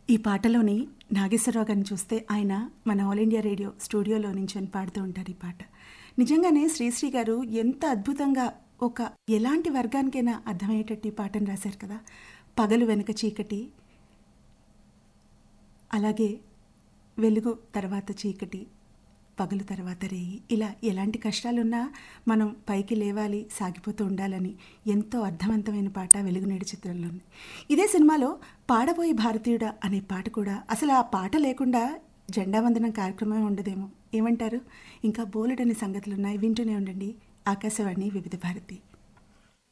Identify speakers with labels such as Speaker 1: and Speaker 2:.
Speaker 1: ఈ పాటలోని నాగేశ్వరరావు గారిని చూస్తే ఆయన మన ఆల్ ఇండియా రేడియో స్టూడియోలో నుంచి పాడుతూ ఉంటారు ఈ పాట నిజంగానే శ్రీశ్రీ గారు ఎంత అద్భుతంగా ఒక ఎలాంటి వర్గానికైనా అర్థమయ్యేటట్టు ఈ పాటను రాశారు కదా పగలు వెనుక చీకటి అలాగే వెలుగు తర్వాత చీకటి పగలు తర్వాత రేయి ఇలా ఎలాంటి కష్టాలున్నా మనం పైకి లేవాలి సాగిపోతూ ఉండాలని ఎంతో అర్థవంతమైన పాట వెలుగునేడు చిత్రంలో ఉంది ఇదే సినిమాలో పాడబోయి భారతీయుడా అనే పాట కూడా అసలు ఆ పాట లేకుండా జెండా వందనం కార్యక్రమం ఉండదేమో ఏమంటారు ఇంకా బోలెడని సంగతులు ఉన్నాయి వింటూనే ఉండండి ఆకాశవాణి వివిధ భారతి